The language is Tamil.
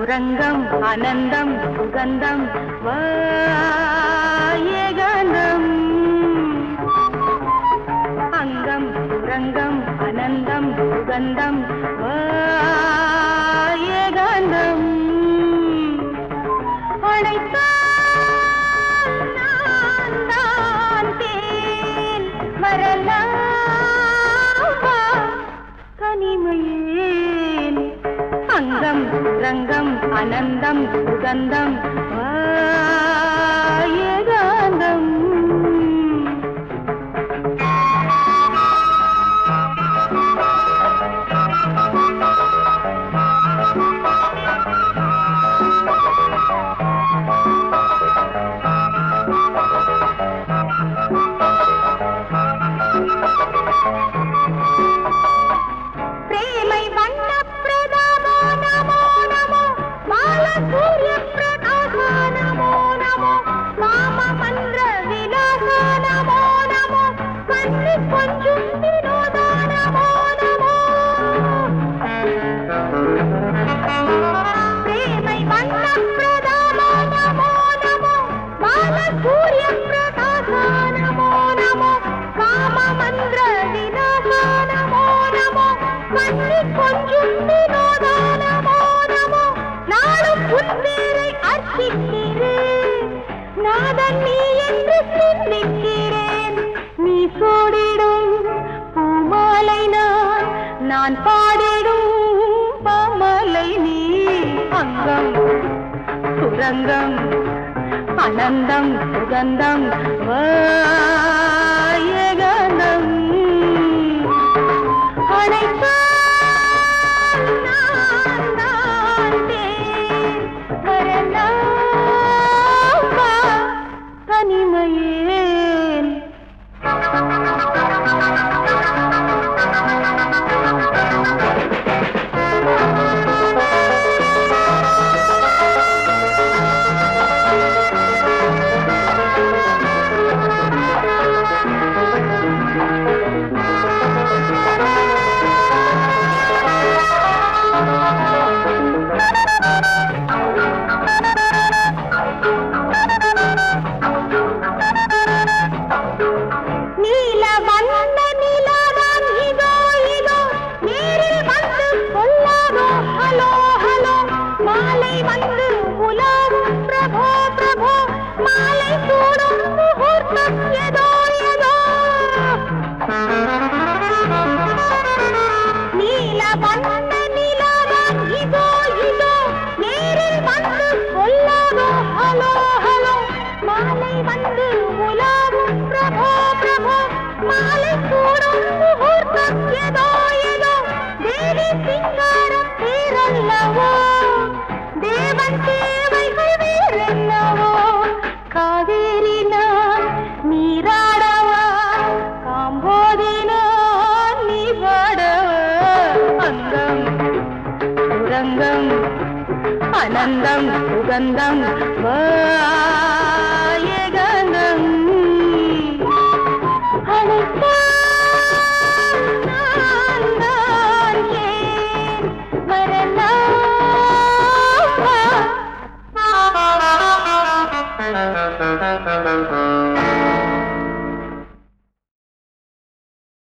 சுரங்கம் அனந்தம் சுகந்தம் வாயகந்தம் அங்கம் சுரங்கம் அனந்தம் சுகந்தம் வாயகந்தம் அழைத்தால் நான் தான் தேன் வரலாமா தனிமையேன் அங்கம் ரங்கம் அனந்தம் சுகந்தம் வாயகாந்தம் ప్రేమై వన్న ప్రదామో నమో నమో మాల సూర్య ప్రకాశ నమో నమో మామ మంద్ర విలాస నమో నమో కన్ని కొంచెం వినోద నమో నమో ప్రేమై వన్న ప్రదామో నమో నమో మాల సూర్య ప్రకాశ నమో నమో కామ మంద్ర విలాస నమో నమో கண்ணி கொஞ்சம் வினோத நமோ நமோ நாளும் உன் பேரை அர்ச்சிக்கிறேன் நாதன் நீ என்று சிந்திக்கிறேன் நீ சோடிடும் பூமாலை நான் நான் பாடிடும் பாமாலை நீ அங்கம் சுரங்கம் அனந்தம் சுகந்தம் வாயகந்தம் அழைத்தால் நான் தான் தேன் வரலாமா தனிமையேன் நீல வண்ண நிலாதான் இதோ இதோ நேரில் வந்து கொள்ளாதோ ஹலோ ஹலோ மாலை வந்து உலாவும் பிரபோ பிரபோ மாலை சூடும் முகூர்த்தம் ஏதோ ஏதோ நீல வண்ண நிலாதான் இதோ இதோ நேரில் வந்து கொள்ளாதோ ஹலோ ஹலோ மாலை வந்து உலாவும் பிரபோ பிரபோ மாலை கூடும் முகூர்த்தம் ஏதோ ஏதோ தேவி சிங்காரம் பேரல்லவோ தேவன் தேவைகள் வேறென்னவோ காவேரி நான் நீராடவா காம்போதி நான் நீ பாடவா அங்கம் சுரங்கம் அனந்தம் சுகந்தம் வாயகந்தம் அழைத்தால் நான் தான் ஏன் வரலாமா